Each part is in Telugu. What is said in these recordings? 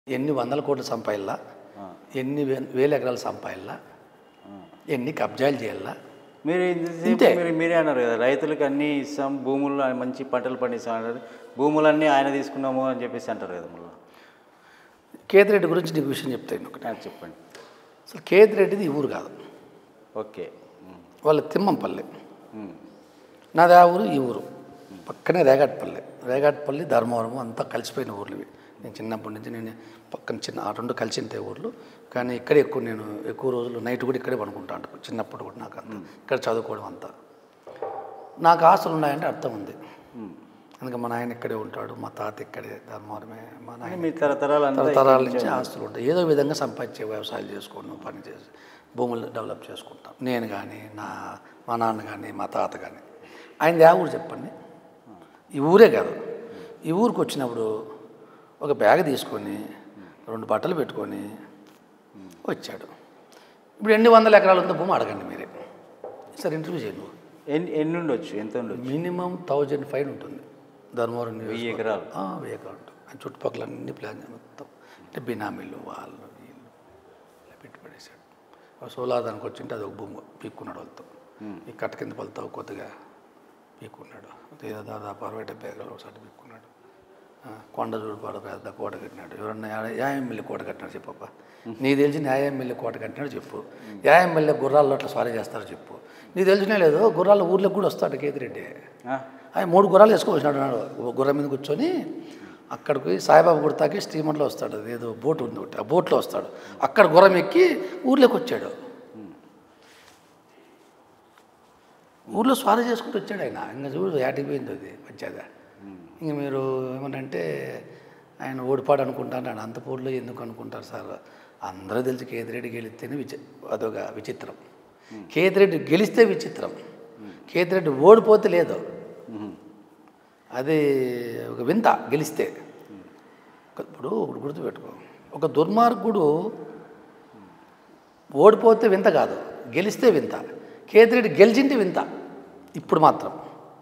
ఎన్ని వందల కోట్లు సంపాయిల్లా ఎన్ని వే- వేల ఎకరాలు సంపాయిల్లా ఎన్ని కబ్జాలు చేయాలా మీరు ఇంతసేపు ఇంతే. మీరు మీరే అన్నారు కదా రైతులకు అన్నీ ఇస్తాం భూములు మంచి పంటలు పండిస్తాం అన్నారు భూములన్నీ ఆయన తీసుకున్నాము అని చెప్పేసి అంటారు కదా మళ్ళీ కేతిరెడ్డి గురించి నీకు విషయం చెప్తాను ఒకటి నాకు చెప్పండి అసలు కేతిరెడ్డిది ఈ ఊరు కాదు ఓకే ఉమ్. వాళ్ళ తిమ్మంపల్లి ఉమ్. నాది ఆ ఊరు ఈ ఊరు పక్కనే రేగాట్పల్లి రేగాట్పల్లి ధర్మవరం అంతా కలిసిపోయిన ఊర్లు ఇవి నేను చిన్నప్పటి నుంచి నేను పక్కన చిన్న ఆ రెండు కలిసి ఉంటాయి ఊర్లు కానీ ఇక్కడే ఎక్కువ నేను ఎక్కువ రోజులు నైట్ కూడా ఇక్కడే పడుకుంటా ఉంటాను చిన్నప్పుడు కూడా నాకు అంత ఇక్కడ చదువుకోవడం అంతా నాకు ఆశలు ఉన్నాయంటే అర్థం ఉంది ఉమ్. అందుకే మా నాయన ఇక్కడే ఉంటాడు మా తాత ఇక్కడే ధర్మవరమే మా నాయన మీ తరతరాలు అంతా తరతరాల నుంచి ఆస్తులు ఉంటాయి ఏదో విధంగా సంపాదించే వ్యవసాయాలు చేసుకోవడం పని చేసి భూములు డెవలప్ చేసుకుంటాం నేను కానీ నా మా నాన్న కానీ మా తాత కానీ ఆయన ఆ ఊరు చెప్పండి ఈ ఊరే కాదు ఈ ఊరికి వచ్చినప్పుడు ఒక బ్యాగ్ తీసుకొని రెండు బట్టలు పెట్టుకొని వచ్చాడు ఇప్పుడు ఎన్ని వందల ఎకరాలు ఉందో భూమి అడగండి మీరే సరే ఇంటర్వ్యూ చేయండి నువ్వు ఎన్ని ఎన్ని ఉండొచ్చు ఎంత ఉండొచ్చు మినిమం థౌజండ్ ఫైవ్ ఉంటుంది ధర్మవరం వెయ్యి నియోజకవర్గం. ఎకరాలు ఆ, వెయ్యి ఎకరాలు ఉంటుంది ఆ చుట్టుపక్కల అన్ని ప్లాన్ చేయ- మొత్తం అంటే బినామీలు వాళ్ళు వీళ్ళు ఇలా పెట్టి పడేశాడు ఆ సోలాదానికి వచ్చింటే అది ఒక భూమి పీక్కున్నాడు వాళ్ళతో ఈ కట్ట కింద పలుతావు కొద్దిగా పీక్కున్నాడు ఏదో దాదాపు అరవై డెబ్బై ఎకరాలు ఒకసారి పీక్కున్నాడు ఆ, కొండ చూడుపాడు పెద్ద కోట కట్టినాడు ఎవరన్నా యా- యా ఎమ్మెల్యే కోట కట్టినాడు చెప్పప్ప నీకు తెలిసి న్యా ఎమ్మెల్యే కోట కట్టినాడు చెప్పు యా ఎమ్మెల్యే గుర్రాల్లో అట్లా స్వారీ చేస్తారో చెప్పు నీకు తెలిసినే లేదు గుర్రాల ఊర్లోకి కూడా వస్తాడు కేతిరెడ్డి ఆ? ఆయన మూడు గుర్రాలు వేసుకొని అన్నాడు గుర్రం మీద కూర్చొని అక్కడికి సాయిబాబా గుర్తాకి స్టీమర్లో వస్తాడు అది ఏదో బోట్ ఉంది ఒకటి ఆ బోట్లో వస్తాడు అక్కడ గుర్రం ఎక్కి ఊర్లోకి వచ్చాడు ఊర్లో స్వారీ చేసుకుంటూ వచ్చాడు ఆయన ఇంకా చూడు యాటిపోయింది అది మధ్యగా ఇంక మీరు ఏమనంటే ఆయన ఓడిపాడు అనుకుంటాను అంతపూర్లో ఎందుకు అనుకుంటారు సార్ అందరూ తెలిసి కేతిరెడ్డి గెలిస్తేనే విచి అదొక విచిత్రం కేతిరెడ్డి గెలిస్తే విచిత్రం కేతిరెడ్డి ఓడిపోతే లేదు ఉమ్. అది ఒక వింత గెలిస్తే ఇప్పుడు ఒకటి గుర్తుపెట్టుకో ఒక దుర్మార్గుడు ఓడిపోతే వింత కాదు గెలిస్తే వింత కేతిరెడ్డి గెలిచింటే వింత ఇప్పుడు మాత్రం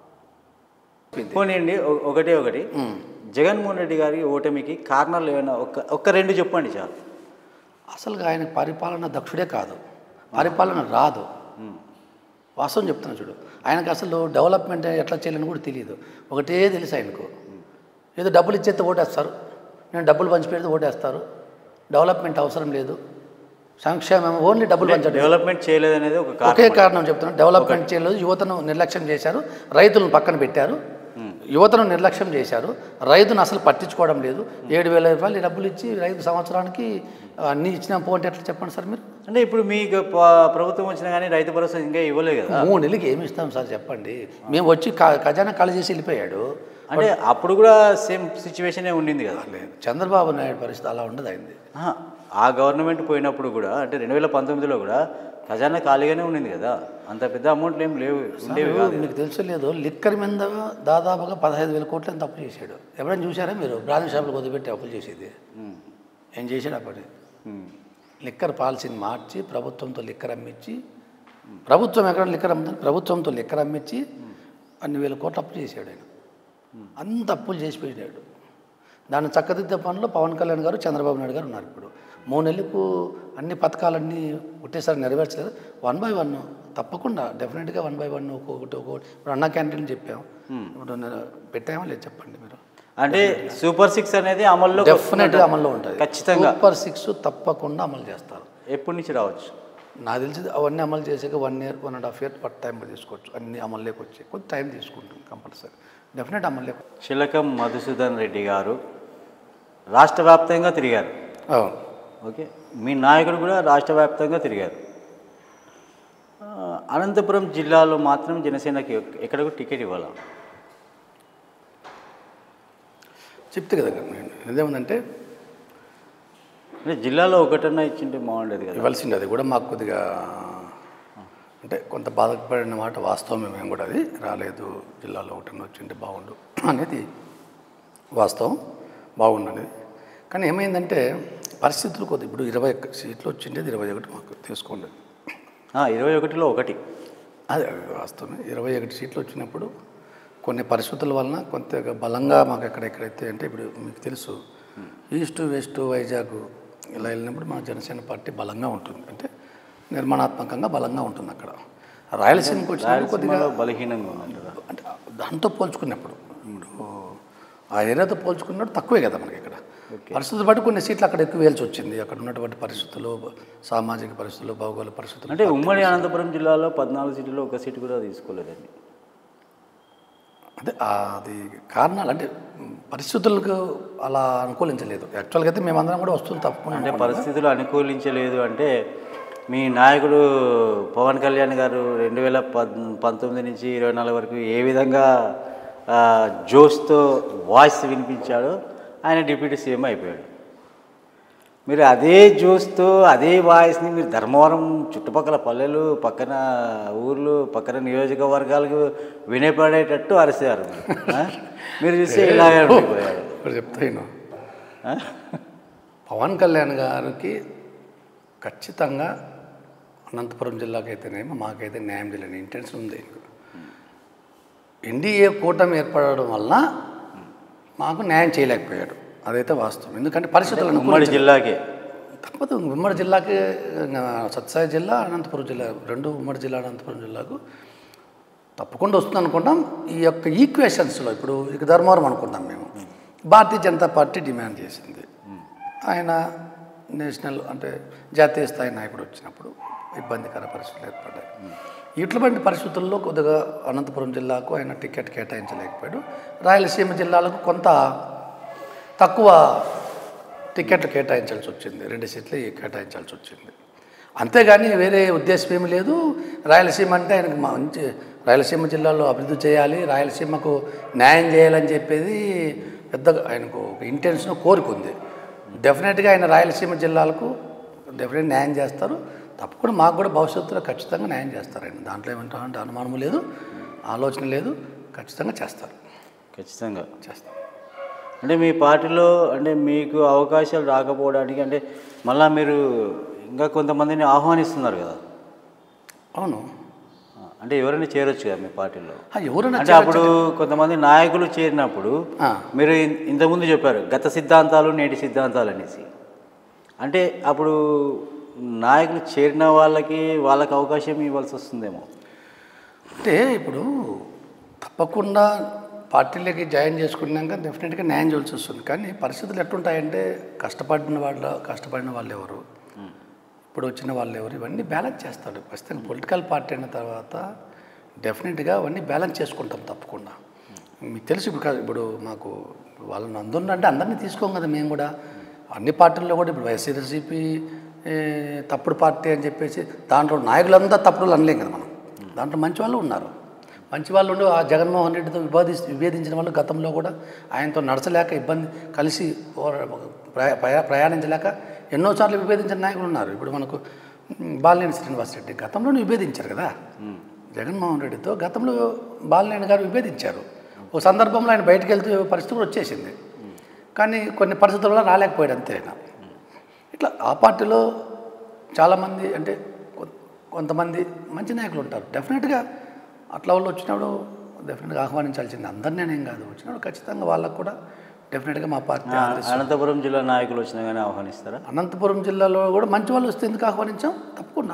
పోనీయండి ఒ- ఒకటే ఒకటి జగన్మోహన్ రెడ్డి గారి ఓటమికి కారణాలు ఏమైనా ఒక్క ఒక్క రెండు చెప్పండి చాలు అసలు ఆయన పరిపాలన దక్షుడే కాదు పరిపాలన రాదు ఉమ్. వాస్తవం చెప్తున్నా చూడు ఆయనకు అసలు డెవలప్మెంట్ ఎట్లా చేయాలని కూడా తెలియదు ఒకటే తెలుసు ఆయనకు ఏదో డబ్బులు ఇచ్చేస్తే ఓటేస్తారు నేను డబ్బులు పంచి పెడితే ఓటేస్తారు డెవలప్మెంట్ అవసరం లేదు సంక్షేమం ఓన్లీ డబ్బులు పంచడం డెవలప్మెంట్ చేయలేదనేది ఒక కారణం ఒకే కారణం చెప్తున్నాను డెవలప్మెంట్ చేయలేదు యువతను నిర్లక్ష్యం చేశారు రైతులను పక్కన పెట్టారు యువతను నిర్లక్ష్యం చేశారు రైతును అసలు పట్టించుకోవడం లేదు ఏడు వేల రూపాయలు ఈ డబ్బులు ఇచ్చి రైతు సంవత్సరానికి అన్నీ ఇచ్చిన పోంటే ఎట్లా చెప్పండి సార్ మీరు అంటే ఇప్పుడు మీకు ప- ప్రభుత్వం వచ్చినా కానీ రైతు భరోసా ఇంకా ఇవ్వలేదు కదా మూడు నెలలకి ఏమి ఇస్తాం సార్ చెప్పండి మేము వచ్చి క- ఖజానా ఖాళీ చేసి వెళ్ళిపోయాడు అంటే అప్పుడు కూడా సేమ్ సిచ్యువేషనే ఉండింది కదా లేదు చంద్రబాబు నాయుడు పరిస్థితి అలా ఉండదు అయింది ఆహా, ఆ గవర్నమెంట్ పోయినప్పుడు కూడా అంటే రెండు వేల పంతొమ్మిదిలో కూడా ఖజానా ఖాళీగానే ఉండింది కదా అంత పెద్ద అమౌంట్లు ఏం లేవు ఉండేవి కాదు మీకు తెలుసు లేదు లిక్కర్ మీద దాదాపుగా పదహైదు వేల కోట్లు ఎంత అప్పు చేశాడు ఎవరైనా చూసారా మీరు బ్రాండ్ షాపులు కొద్దిపెట్టి అప్పులు చేసేది ఉమ్, ఏం చేశాడు అప్పటి ఉమ్, లిక్కర్ పాలసీని మార్చి ప్రభుత్వంతో లిక్కర్ అమ్మించి ప్రభుత్వం ఎక్కడ లిక్కర్ అమ్ముతుంది ప్రభుత్వంతో లిక్కర్ అమ్మించి అన్ని వేల కోట్లు అప్పు చేశాడు ఆయన అంత అప్పులు చేసి పెట్టాడు దాన్ని చక్కదిద్దే పనిలో పవన్ కళ్యాణ్ గారు చంద్రబాబు నాయుడు గారు ఉన్నారు ఇప్పుడు మూడు నెలలకు అన్ని పథకాలన్నీ ఒకటేసారి నెరవేర్చలేదు వన్ బై వన్ తప్పకుండా డెఫినెట్గా వన్ బై వన్ ఒక్కొక్కటి ఒక్కొక్కటి ఇప్పుడు అన్న క్యాంటీన్ చెప్పాం ఇప్పుడు నేను పెట్టామో లేదు చెప్పండి మీరు అంటే సూపర్ సిక్స్ అనేది అమల్లో డెఫినెట్గా అమల్లో ఉంటుంది ఖచ్చితంగా సూపర్ సిక్స్ తప్పకుండా అమలు చేస్తారు ఎప్పటి నుంచి రావచ్చు నాకు తెలిసి అవన్నీ అమలు చేసాక one year one and half year but time తీసుకోవచ్చు అన్ని అమల్లోకి వచ్చి కొంచెం టైం తీసుకుంటుంది కంపల్సరీ డెఫినెట్ అమల్లోకి చిలకం మధుసూదన్ రెడ్డి గారు రాష్ట్ర వ్యాప్తంగా తిరిగారు అవును ఓకే మీ నాయకుడు కూడా రాష్ట్ర వ్యాప్తంగా తిరిగారు ఆ, అనంతపురం జిల్లాలో మాత్రం జనసేనకి ఎక్కడకు టికెట్ ఇవ్వాల చెప్తే కదా నేను ఇదేముందంటే అంటే జిల్లాలో ఒకటన్నా ఇచ్చింటే బాగుండేది కదా ఇవ్వాల్సింది అది కూడా మాకు కొద్దిగా అంటే కొంత బాధపడిన మాట వాస్తవమే మేము కూడా అది రాలేదు జిల్లాలో ఒకటి వచ్చింటే బాగుండు అనేది వాస్తవం బాగుండు అనేది కానీ ఏమైందంటే పరిస్థితులు కొద్ది ఇప్పుడు ఇరవై ఒక్క సీట్లు వచ్చిండేది ఇరవై ఒకటి మాకు తీసుకోండి ఆ, ఇరవై ఒకటిలో ఒకటి అదే వాస్తవమే ఇరవై ఒకటి సీట్లు వచ్చినప్పుడు కొన్ని పరిస్థితుల వలన కొంత బలంగా మాకు ఎక్కడెక్కడైతే అంటే ఇప్పుడు మీకు తెలుసు ఈస్ట్ వెస్ట్ వైజాగ్ ఇలా వెళ్ళినప్పుడు మన జనసేన పార్టీ బలంగా ఉంటుంది అంటే నిర్మాణాత్మకంగా బలంగా ఉంటుంది అక్కడ రాయలసీమకి వచ్చినప్పుడు కొద్దిగా రాయలసీమలో బలహీనంగా ఉందంటారా అంటే దాంతో పోల్చుకున్నప్పుడు ఇప్పుడు ఆ ఏరియాతో పోల్చుకున్నప్పుడు తక్కువే కదా మనకి ఇక్కడ పరిస్థితులు బట్టి కొన్ని సీట్లు అక్కడ ఎక్కువ వేయాల్సి వచ్చింది అక్కడ ఉన్నటువంటి పరిస్థితులు సామాజిక పరిస్థితులు భౌగోళిక పరిస్థితులు అంటే ఉమ్మడి అనంతపురం జిల్లాలో పద్నాలుగు సీట్లలో ఒక సీటు కూడా తీసుకోలేదండి అంటే అది కారణాలు అంటే పరిస్థితులకు అలా అనుకూలించలేదు యాక్చువల్గా అయితే మేమందరం కూడా వస్తుంది అంటే తప్పకుండా పరిస్థితులు అనుకూలించలేదు అంటే మీ నాయకుడు పవన్ కళ్యాణ్ గారు రెండు వేల పద్ పంతొమ్మిది నుంచి ఇరవై నాలుగు వరకు ఏ విధంగా ఆ, జోష్తో వాయిస్ వినిపించాడో ఆయన డిప్యూటీ సీఎం అయిపోయాడు మీరు అదే జోష్తో అదే వాయిస్ని మీరు ధర్మవరం చుట్టుపక్కల పల్లెలు పక్కన ఊర్లు పక్కన నియోజకవర్గాలకు వినపడేటట్టు అరిసారు ఆ? మీరు చూస్తే ఇలాగే ఉండిపోయారు ఇప్పుడు చెప్తాను ఆ? పవన్ కళ్యాణ్ గారికి ఖచ్చితంగా అనంతపురం జిల్లాకి అయితేనేమో మాకైతే న్యాయం చేయలేని ఇంటెన్షన్ ఉంది ఎన్డీఏ కూటమి ఏర్పడడం వలన మాకు న్యాయం చేయలేకపోయాడు అదైతే వాస్తవం ఎందుకంటే పరిస్థితులు ఉమ్మడి అనుకూలించ- జిల్లాకే తప్పదు ఉమ్మడి జిల్లాకి ఆ, సత్సాయి జిల్లా అనంతపురం జిల్లా రెండు ఉమ్మడి జిల్లా అనంతపురం జిల్లాకు తప్పకుండా వస్తుంది అనుకుంటాం ఈ యొక్క ఈక్వేషన్స్లో ఇప్పుడు ఇక ధర్మవరం అనుకుంటాం మేము భారతీయ జనతా పార్టీ డిమాండ్ చేసింది ఆయన నేషనల్ అంటే జాతీయ స్థాయి నాయకుడు వచ్చినప్పుడు ఇబ్బందికర పరిస్థితులు ఏర్పడ్డాయి ఇటువంటి పరిస్థితుల్లో కొద్దిగా అనంతపురం జిల్లాకు ఆయన టికెట్ కేటాయించలేకపోయాడు రాయలసీమ జిల్లాలకు కొంత తక్కువ టికెట్లు కేటాయించాల్సి వచ్చింది రెండు సీట్లు కేటాయించాల్సి వచ్చింది అంతేగాని వేరే ఉద్దేశం ఏమి లేదు రాయలసీమ అంటే ఆయనకు మంచి రాయలసీమ జిల్లాలో అభివృద్ధి చేయాలి రాయలసీమకు న్యాయం చేయాలని చెప్పేది పెద్దగా ఆయనకు ఒక ఇంటెన్షన్ కోరిక ఉంది డెఫినెట్గా ఆయన రాయలసీమ జిల్లాలకు డెఫినెట్ న్యాయం చేస్తారు తప్పకుండా మాకు కూడా భవిష్యత్తులో ఖచ్చితంగా న్యాయం చేస్తారు ఆయన దాంట్లో ఏమంటారంటే అనుమానం లేదు ఆలోచన లేదు ఖచ్చితంగా చేస్తారు ఖచ్చితంగా చేస్తారు అంటే మీ పార్టీలో అంటే మీకు అవకాశాలు రాకపోవడానికి అంటే మళ్ళా మీరు ఇంకా కొంతమందిని ఆహ్వానిస్తున్నారు కదా అవును ఆ, అంటే ఎవరైనా చేరొచ్చు కదా మీ పార్టీలో ఆ, ఎవరైనా అంటే అప్పుడు కొంతమంది నాయకులు చేరినప్పుడు ఆ. మీరు ఇన్- ఇంతకుముందు చెప్పారు గత సిద్ధాంతాలు నేటి సిద్ధాంతాలు అనేసి అంటే అప్పుడు నాయకులు చేరిన వాళ్ళకి వాళ్ళకి అవకాశం ఇవ్వాల్సి వస్తుందేమో అంటే ఇప్పుడు తప్పకుండా పార్టీలోకి జాయిన్ చేసుకున్నాక డెఫినెట్గా న్యాయం చేయాల్సి వస్తుంది కానీ పరిస్థితులు ఎట్లుంటాయంటే కష్టపడిన వాళ్ళ కష్టపడిన వాళ్ళు ఎవరు ఇప్పుడు వచ్చిన వాళ్ళు ఎవరు ఇవన్నీ బ్యాలెన్స్ చేస్తాడు ఖచ్చితంగా పొలిటికల్ పార్టీ అయిన తర్వాత డెఫినెట్గా అవన్నీ బ్యాలెన్స్ చేసుకుంటాం తప్పకుండా మీకు తెలుసు ఇప్పుడు కాదు ఇప్పుడు మాకు వాళ్ళని అందరిని అంటే అందరినీ తీసుకోం కదా మేము కూడా అన్ని పార్టీల్లో కూడా ఇప్పుడు వైఎస్ఆర్సీపీ ఏ, తప్పుడు పార్టీ అని చెప్పేసి దాంట్లో నాయకులంతా తప్పుడు అనలేం కదా మనం దాంట్లో మంచి వాళ్ళు ఉన్నారు మంచి వాళ్ళు ఉండి ఆ జగన్మోహన్ రెడ్డితో వివాది విభేదించిన వాళ్ళు గతంలో కూడా ఆయనతో నడచలేక ఇబ్బంది కలిసి పోరా- ప్రయా- ప్రయా- ప్రయాణించలేక ఎన్నోసార్లు విభేదించిన నాయకులు ఉన్నారు ఇప్పుడు మనకు మ్, బాలినేని శ్రీనివాస్ రెడ్డి గతంలోనే విభేదించారు కదా జగన్మోహన్ రెడ్డితో గతంలో బాలినేని గారు విభేదించారు ఓ సందర్భంలో ఆయన బయటకు వెళ్తే పరిస్థితి కూడా వచ్చేసింది కానీ కొన్ని పరిస్థితుల వల్ల రాలేకపోయాడు అంతే ఆయన ఇట్లా ఆ పార్టీలో చాలామంది అంటే కొ- కొంతమంది మంచి నాయకులు ఉంటారు డెఫినెట్గా అట్లా వాళ్ళు వచ్చినప్పుడు డెఫినెట్గా ఆహ్వానించాల్సింది అందరినీ నేను కాదు వచ్చినప్పుడు ఖచ్చితంగా వాళ్ళకు కూడా డెఫినెట్గా మా పార్టీ ఆ, అనంతపురం జిల్లా నాయకులు వచ్చినా కానీ ఆహ్వానిస్తారా అనంతపురం జిల్లాలో కూడా మంచి వాళ్ళు వస్తే ఎందుకు ఆహ్వానించాం తప్పకుండా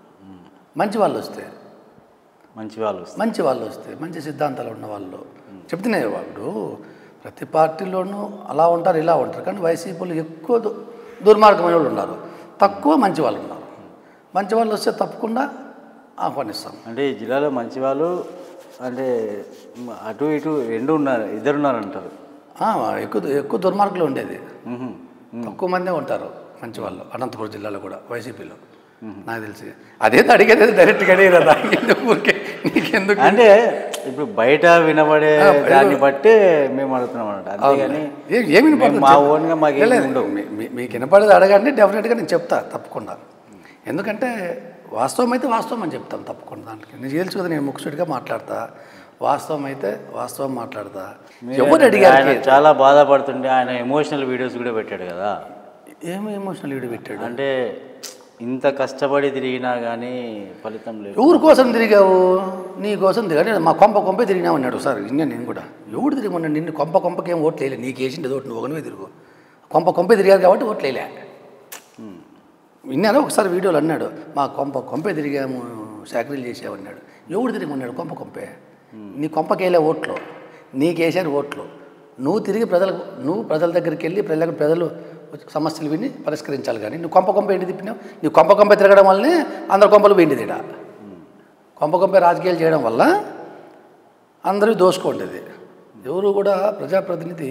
మంచి వాళ్ళు వస్తే మంచి వాళ్ళు వస్తారు మంచి వాళ్ళు వస్తే మంచి సిద్ధాంతాలు ఉన్న వాళ్ళు చెప్తూనే వాళ్ళు ప్రతి పార్టీలోనూ అలా ఉంటారు ఇలా ఉంటారు కానీ వైసీపీలు ఎక్కువ దు- దుర్మార్గమైన వాళ్ళు ఉన్నారు తక్కువ మంచి వాళ్ళు ఉన్నారు మంచి వాళ్ళు వస్తే తప్పకుండా ఆహ్వానిస్తాం అంటే ఈ జిల్లాలో మంచి వాళ్ళు అంటే మ- అటు ఇటు రెండు ఉన్నారు ఇద్దరు ఉన్నారంటారు ఆ, ఎక్కువ ఎక్కువ దుర్మార్గులు ఉండేది మ్హూ. తక్కువ మందే ఉంటారు మంచి వాళ్ళు అనంతపురం జిల్లాలో కూడా వైసీపీలో నాకు తెలిసి అదేదో అడిగేది డైరెక్ట్గా అడిగేదా ఎందుకు ఊరికే నీకెందుకు అంటే ఇప్పుడు బయట వినబడే దాన్ని బట్టి మేము అడుగుతున్నాం అన్నమాట అంతేగాని ఏ- ఏమి వినపడుతుంది మేము మా చెప్పు. ఓన్గా మాకు ఏమి లేదు, ఉండవు మీ- మీ- మీకు వినపడేది అడగండి డెఫినెట్గా నేను చెప్తా తప్పకుండా ఎందుకంటే వాస్తవం అయితే వాస్తవం అని చెప్తాం తప్పకుండా దానికి నేను తెలుసు కదా నేను ముక్కుసుడిగా మాట్లాడతా వాస్తవం అయితే వాస్తవం మాట్లాడతా ఎవరు అడిగారు ఆయన చాలా బాధపడుతుండే ఆయన ఎమోషనల్ వీడియోస్ కూడా పెట్టాడు కదా ఏమి ఎమోషనల్ వీడియో పెట్టాడు అంటే ఇంత కష్టపడి తిరిగినా కానీ ఫలితం లేదు ఎవరి కోసం తిరిగావు నీ కోసం తిరిగా మా కొంప కొంపే తిరిగినావు అన్నాడు సార్ ఇన్నా నేను కూడా ఎవడు తిరిగమన్నాడు నిన్ను కొంప కొంపకి ఏం ఓట్లు వేయలేదు నీకు వేసింది ఏదో ఒకటి నువ్వు ఒకనివే తిరుగు కొంప కొంపే తిరిగారు కాబట్టి ఓట్లు వేయలే విన్నాను ఒకసారి వీడియోలు అన్నాడు మా కొంప కొంపే తిరిగాము సాకరీలు చేసామన్నాడు ఎవడు తిరిగి ఉన్నాడు కొంప కొంపే నీ కొంపకేలే ఓట్లు నీకేసారు ఓట్లు నువ్వు తిరిగి ప్రజలకు నువ్వు ప్రజల దగ్గరికి వెళ్ళి ప్రజలకు ప్రజలు సమస్యలు విని పరిష్కరించాలి కానీ నువ్వు కొంప కొంప ఏంటి తిప్పినావు నీ కొంప కొంప తిరగడం వల్లనే అందరు కొంపలు పోయింది తీడ కొంప కొంప రాజకీయాలు చేయడం వల్ల అందరూ దోసుకోండేది ఎవరు కూడా ప్రజాప్రతినిధి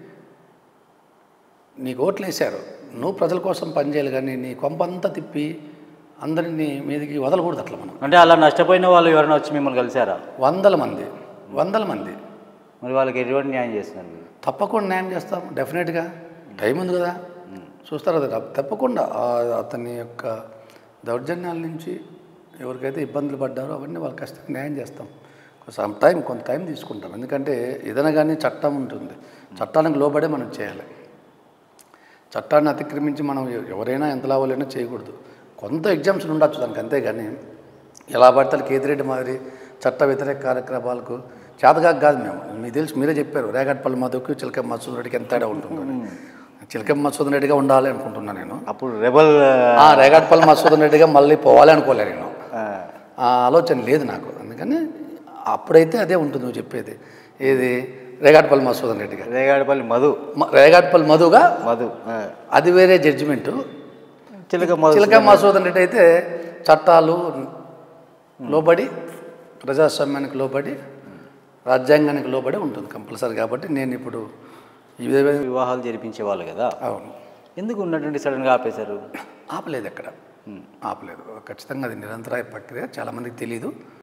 నీకు ఓట్లు వేశారు నువ్వు ప్రజల కోసం పనిచేయాలి కానీ నీ కొంపంతా తిప్పి అందరినీ మీదకి వదలకూడదు అట్లా మనం అంటే అలా నష్టపోయిన వాళ్ళు ఎవరైనా వచ్చి మిమ్మల్ని కలిసారా వందల మంది వందల మంది మరి వాళ్ళకి ఎటువంటి న్యాయం చేస్తున్నారు మీరు? తప్పకుండా న్యాయం చేస్తాం డెఫినెట్గా టైం ఉంది కదా చూస్తారు అది తప్పకుండా ఆ- అతని యొక్క దౌర్జన్యాల నుంచి ఎవరికైతే ఇబ్బందులు పడ్డారో అవన్నీ వాళ్ళకి ఖచ్చితంగా న్యాయం చేస్తాం సమ్ టైం కొంత టైం తీసుకుంటాం ఎందుకంటే ఏదైనా కానీ చట్టం ఉంటుంది చట్టానికి లోబడే మనం చేయాలి చట్టాన్ని అతిక్రమించి మనం ఎ- ఎవరైనా ఎంత లావాలైనా చేయకూడదు కొంత ఎగ్జామ్స్ ఉండొచ్చు దానికి అంతేగాని ఎలా పడితే కేతిరెడ్డి మాదిరి చట్ట వ్యతిరేక కార్యక్రమాలకు చేతగాక కాదు మేము మీకు తెలుసు మీరే చెప్పారు రేగట్పల్లి మధుకు చిలక మసూద్ రెడ్డికి ఎంత తేడా ఉంటుందని చిలక మసూద్ రెడ్డిగా ఉండాలి అనుకుంటున్నాను నేను అప్పుడు రెబల్ ఆ రేగట్పల్లి మసూద్ రెడ్డిగా మళ్ళీ పోవాలి అనుకోలే నేను ఆ ఆలోచన లేదు నాకు అందుకని అప్పుడైతే అదే ఉంటుంది నువ్వు చెప్పేది ఏది రేగాటపల్లి మసూదన్ రెడ్డి గారు రేగాడపల్లి మధు మ- రేగాటపల్లి మధుగా మధు ఆ. అది వేరే జడ్జిమెంటు చిలక మధు చిలక మసూదన్ రెడ్డి అయితే చట్టాలు లోబడి ప్రజాస్వామ్యానికి లోబడి రాజ్యాంగానికి లోబడి ఉంటుంది కంపల్సరీ కాబట్టి నేను ఇప్పుడు ఈ విధమైన వివాహాలు జరిపించే వాళ్ళు కదా అవును ఎందుకు ఉన్నటువంటి సడన్గా ఆపేశారు ఆపలేదు ఎక్కడ ఆపలేదు ఖచ్చితంగా అది నిరంతరాయ ప్రక్రియ చాలామందికి తెలియదు